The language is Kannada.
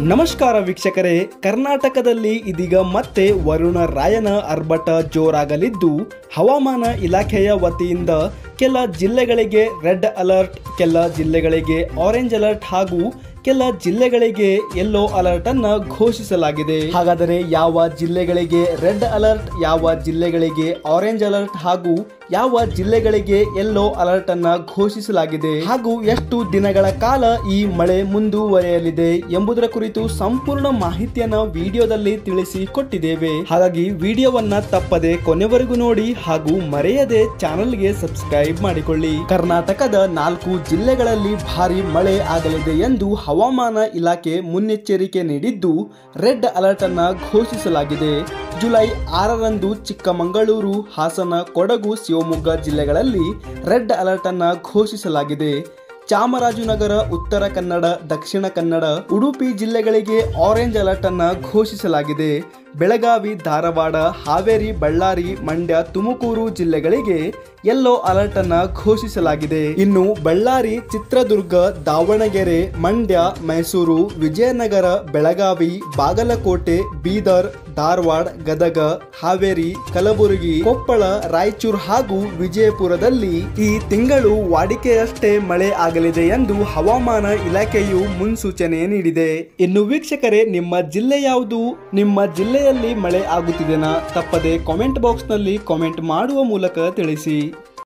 ನಮಸ್ಕಾರ ವೀಕ್ಷಕರೇ ಕರ್ನಾಟಕದಲ್ಲಿ ಇದೀಗ ಮತ್ತೆ ವರುಣ ರಾಯನ ಅರ್ಭಟ ಜೋರಾಗಲಿದ್ದು ಹವಾಮಾನ ಇಲಾಖೆಯ ವತಿಯಿಂದ ಕೆಲ ಜಿಲ್ಲೆಗಳಿಗೆ ರೆಡ್ ಅಲರ್ಟ್ ಕೆಲ ಜಿಲ್ಲೆಗಳಿಗೆ ಆರೆಂಜ್ ಅಲರ್ಟ್ ಹಾಗೂ ಕೆಲ ಜಿಲ್ಲೆಗಳಿಗೆ ಯೆಲ್ಲೋ ಅಲರ್ಟ್ ಅನ್ನ ಘೋಷಿಸಲಾಗಿದೆ ಹಾಗಾದರೆ ಯಾವ ಜಿಲ್ಲೆಗಳಿಗೆ ರೆಡ್ ಅಲರ್ಟ್ ಯಾವ ಜಿಲ್ಲೆಗಳಿಗೆ ಆರೆಂಜ್ ಅಲರ್ಟ್ ಹಾಗೂ ಯಾವ ಜಿಲ್ಲೆಗಳಿಗೆ ಯೆಲ್ಲೋ ಅಲರ್ಟ್ ಅನ್ನ ಘೋಷಿಸಲಾಗಿದೆ ಹಾಗೂ ಎಷ್ಟು ದಿನಗಳ ಕಾಲ ಈ ಮಳೆ ಮುಂದುವರೆಯಲಿದೆ ಎಂಬುದರ ಕುರಿತು ಸಂಪೂರ್ಣ ಮಾಹಿತಿಯನ್ನ ವಿಡಿಯೋದಲ್ಲಿ ತಿಳಿಸಿ ಕೊಟ್ಟಿದ್ದೇವೆ ಹಾಗಾಗಿ ವಿಡಿಯೋವನ್ನ ತಪ್ಪದೆ ಕೊನೆವರೆಗೂ ನೋಡಿ ಹಾಗೂ ಮರೆಯದೆ ಚಾನೆಲ್ಗೆ ಸಬ್ಸ್ಕ್ರೈಬ್ ಮಾಡಿಕೊಳ್ಳಿ ಕರ್ನಾಟಕದ ನಾಲ್ಕು ಜಿಲ್ಲೆಗಳಲ್ಲಿ ಭಾರಿ ಮಳೆ ಆಗಲಿದೆ ಎಂದು ಹವಾಮಾನ ಇಲಾಖೆ ಮುನ್ನೆಚ್ಚರಿಕೆ ನೀಡಿದ್ದು ರೆಡ್ ಅಲರ್ಟ್ ಅನ್ನ ಘೋಷಿಸಲಾಗಿದೆ ಜುಲೈ ಆರರಂದು ಚಿಕ್ಕಮಗಳೂರು ಹಾಸನ ಕೊಡಗು ಶಿವಮೊಗ್ಗ ಜಿಲ್ಲೆಗಳಲ್ಲಿ ರೆಡ್ ಅಲರ್ಟ್ ಅನ್ನ ಘೋಷಿಸಲಾಗಿದೆ ಚಾಮರಾಜನಗರ ಉತ್ತರ ಕನ್ನಡ ದಕ್ಷಿಣ ಕನ್ನಡ ಉಡುಪಿ ಜಿಲ್ಲೆಗಳಿಗೆ ಆರೆಂಜ್ ಅಲರ್ಟ್ ಅನ್ನ ಘೋಷಿಸಲಾಗಿದೆ ಬೆಳಗಾವಿ ಧಾರವಾಡ ಹಾವೇರಿ ಬಳ್ಳಾರಿ ಮಂಡ್ಯ ತುಮಕೂರು ಜಿಲ್ಲೆಗಳಿಗೆ ಯೆಲ್ಲೋ ಅಲರ್ಟ್ ಅನ್ನ ಘೋಷಿಸಲಾಗಿದೆ ಇನ್ನು ಬಳ್ಳಾರಿ ಚಿತ್ರದುರ್ಗ ದಾವಣಗೆರೆ ಮಂಡ್ಯ ಮೈಸೂರು ವಿಜಯನಗರ ಬೆಳಗಾವಿ ಬಾಗಲಕೋಟೆ ಬೀದರ್ ಧಾರವಾಡ ಗದಗ ಹಾವೇರಿ ಕಲಬುರಗಿ ಕೊಪ್ಪಳ ರಾಯಚೂರು ಹಾಗೂ ವಿಜಯಪುರದಲ್ಲಿ ಈ ತಿಂಗಳು ವಾಡಿಕೆಯಷ್ಟೇ ಮಳೆ ಆಗಲಿದೆ ಎಂದು ಹವಾಮಾನ ಇಲಾಖೆಯು ಮುನ್ಸೂಚನೆ ನೀಡಿದೆ ಇನ್ನು ವೀಕ್ಷಕರೇ ನಿಮ್ಮ ಜಿಲ್ಲೆ ಯಾವುದು ನಿಮ್ಮ ಜಿಲ್ಲೆಯಲ್ಲಿ ಮಳೆ ಆಗುತ್ತಿದೆನಾ ತಪ್ಪದೆ ಕಾಮೆಂಟ್ ಬಾಕ್ಸ್ ನಲ್ಲಿ ಕಾಮೆಂಟ್ ಮಾಡುವ ಮೂಲಕ ತಿಳಿಸಿ